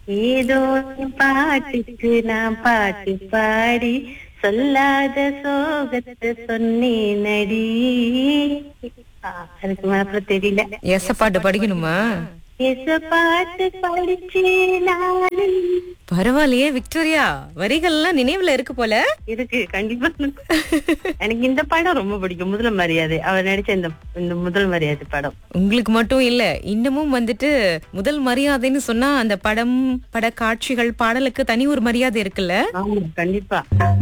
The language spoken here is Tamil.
ஏதோ ஒரு பாட்டுக்கு நான் பாட்டு பாடி சொல்லாத சோகத்தை சொன்னேன் நடி ஆ, அதுக்கு மேல அப்புறம் தெரியல எச பாட்டு படிக்கணுமா எச பாட்டு படிச்சே நானே பரவாயில்லையே விக்டோரியா வரிகள்லாம் நினைவுல இருக்கு போல இருக்கு கண்டிப்பா எனக்கு இந்த படம் ரொம்ப பிடிக்கும் முதல் மரியாதை அவர் நடிச்ச இந்த இந்த முதல் மரியாதை படம் உங்களுக்கு மட்டும் இல்ல இன்னமும் வந்துட்டு முதல் மரியாதைன்னு சொன்னா அந்த படம் பட காட்சிகள் பாடலுக்கு தனி ஒரு மரியாதை இருக்குல்ல ஆமா கண்டிப்பா